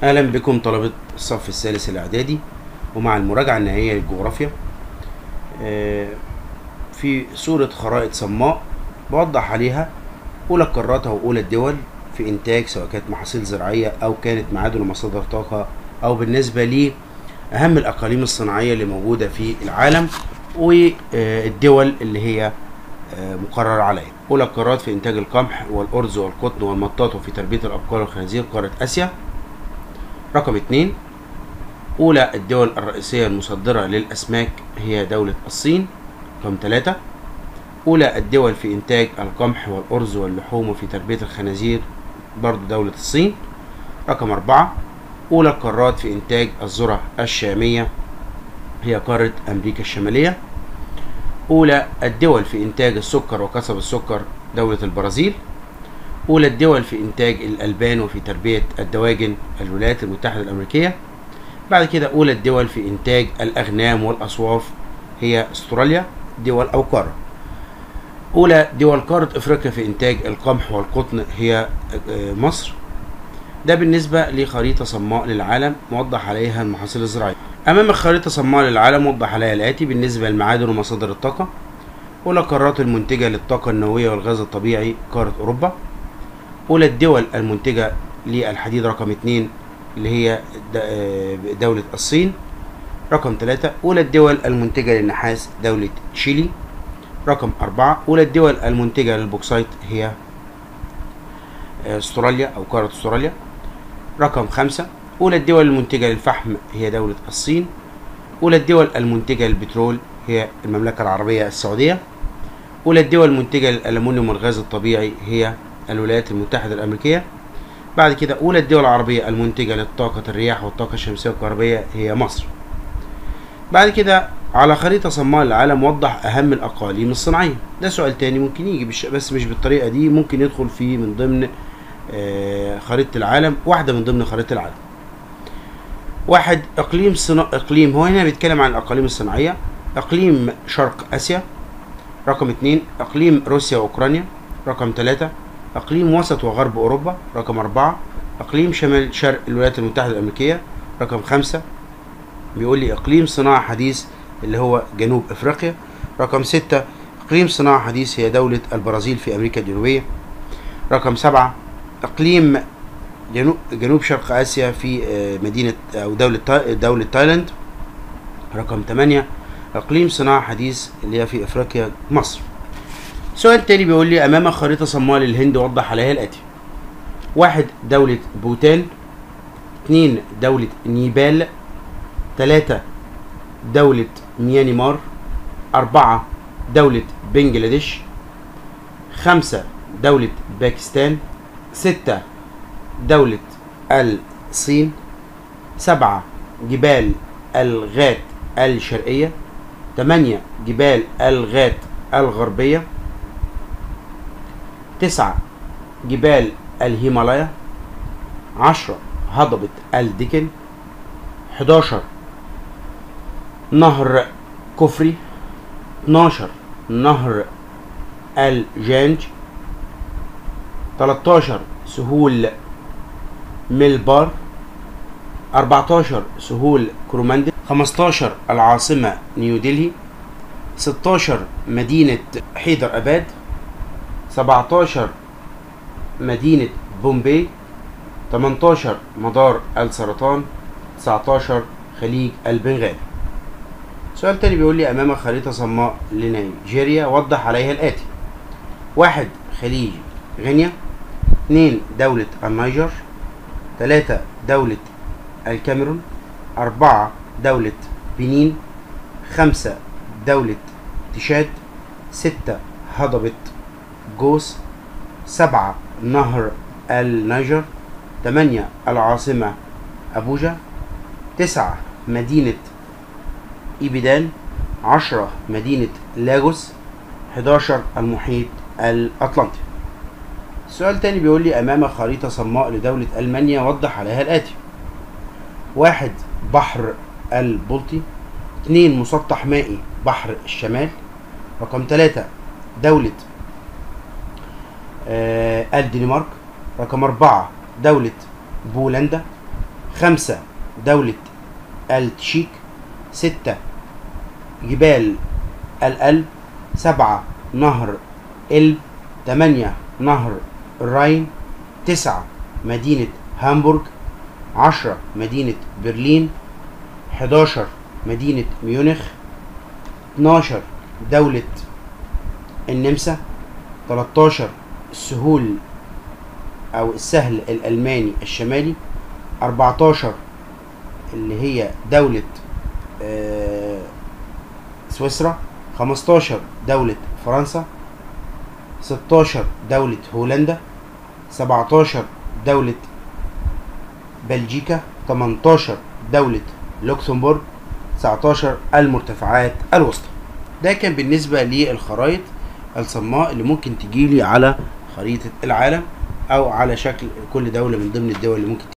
أهلا بكم طلبة الصف الثالث الإعدادي ومع المراجعة النهائية للجغرافيا آه، في صورة خرائط صماء بوضح عليها أولى القارات أو أولى الدول في إنتاج سواء كانت محاصيل زراعية أو كانت معادن ومصادر طاقة أو بالنسبة لي أهم الأقاليم الصناعية اللي موجودة في العالم والدول اللي هي آه، مقرر عليها أولى القارات في إنتاج القمح والأرز والقطن والمطاط وفي تربية الأبقار والخنازير قارة آسيا رقم اتنين أولى الدول الرئيسية المصدرة للأسماك هي دولة الصين رقم ثلاثة أولى الدول في إنتاج القمح والأرز واللحوم وفي تربية الخنازير برضو دولة الصين رقم أربعة أولى القارات في إنتاج الذرة الشامية هي قارة أمريكا الشمالية أولى الدول في إنتاج السكر وقصب السكر دولة البرازيل أولى الدول في إنتاج الألبان وفي تربية الدواجن الولايات المتحدة الأمريكية بعد كده أولى الدول في إنتاج الأغنام والأصواف هي أستراليا دول أو قارة أولى دول قارة أفريقيا في إنتاج القمح والقطن هي آه، مصر ده بالنسبة لخريطة صماء للعالم موضح عليها المحاصيل الزراعية أمام خريطة صماء للعالم موضح عليها الآتي بالنسبة للمعادن ومصادر الطاقة أولى القارات المنتجة للطاقة النووية والغاز الطبيعي قارة أوروبا أولى الدول المنتجة للحديد رقم اتنين اللي هي د- آه، دولة الصين رقم ثلاثة أولى الدول المنتجة للنحاس دولة تشيلي رقم أربعة أولى الدول المنتجة للبوكسايت هي آه، استراليا أو قارة استراليا رقم خمسة أولى الدول المنتجة للفحم هي دولة الصين أولى الدول المنتجة للبترول هي المملكة العربية السعودية أولى الدول المنتجة للألمنيوم والغاز الطبيعي هي الولايات المتحدة الأمريكية بعد كده أولى الدول العربية المنتجة للطاقة الرياح والطاقة الشمسية والكهربية هي مصر بعد كده على خريطة صماء العالم وضح أهم الأقاليم الصناعية ده سؤال تاني ممكن يجي بش- بس مش بالطريقة دي ممكن يدخل في من ضمن آه، خريطة العالم واحدة من ضمن خريطة العالم واحد إقليم صنا... إقليم هو هنا بيتكلم عن الأقاليم الصناعية إقليم شرق آسيا رقم اتنين إقليم روسيا وأوكرانيا رقم ثلاثة إقليم وسط وغرب أوروبا رقم أربعة إقليم شمال شرق الولايات المتحدة الأمريكية رقم خمسة بيقول لي إقليم صناعة حديث اللي هو جنوب أفريقيا رقم ستة إقليم صناعة حديث هي دولة البرازيل في أمريكا الجنوبية رقم سبعة إقليم جنوب جنوب شرق آسيا في آه، مدينة أو دولة تا- دولة تايلاند رقم ثمانية إقليم صناعة حديث اللي هي في أفريقيا مصر سؤال تاني بيقول لي أمام خريطة صماء للهند وضح عليها الآتي واحد دولة بوتان اتنين دولة نيبال تلاتة دولة ميانمار أربعة دولة بنجلاديش خمسة دولة باكستان ستة دولة الصين سبعة جبال الغات الشرقية تمانية جبال الغات الغربية تسعة جبال الهيمالايا عشرة هضبة الديكن حداشر نهر كفري 12 نهر الجانج 13 سهول ميلبار 14 سهول كروماندل 15 العاصمة نيودلهي 16 مدينة حيدر أباد 17 مدينة بومبي 18 مدار السرطان 19 خليج البنغال سؤال تاني بيقول لي أمام خريطة صماء لنيجيريا وضح عليها الآتي واحد خليج غينيا اتنين دولة النيجر تلاتة دولة الكاميرون أربعة دولة بنين خمسة دولة تشاد ستة هضبة جوس سبعة نهر النيجر تمانية العاصمة أبوجا تسعة مدينة إيبيدان عشرة مدينة لاجوس 11 المحيط الأطلنطي السؤال تاني بيقول لي أمام خريطة صماء لدولة ألمانيا وضح عليها الآتي واحد بحر البلطي اتنين مسطح مائي بحر الشمال رقم ثلاثة دولة آه الدنمارك رقم أربعة دولة بولندا خمسة دولة التشيك ستة جبال الألب سبعة نهر إلب تمانية نهر الراين تسعة مدينة هامبورغ عشرة مدينة برلين حداشر مدينة ميونخ اتناشر دولة النمسا 13 السهول او السهل الالماني الشمالي 14 اللي هي دولة آه، سويسرا 15 دولة فرنسا 16 دولة هولندا 17 دولة بلجيكا 18 دولة لوكسمبورغ 19 المرتفعات الوسطى ده كان بالنسبة للخرائط الصماء اللي ممكن تجيلي على خريطة العالم أو على شكل كل دولة من ضمن الدول اللي ممكن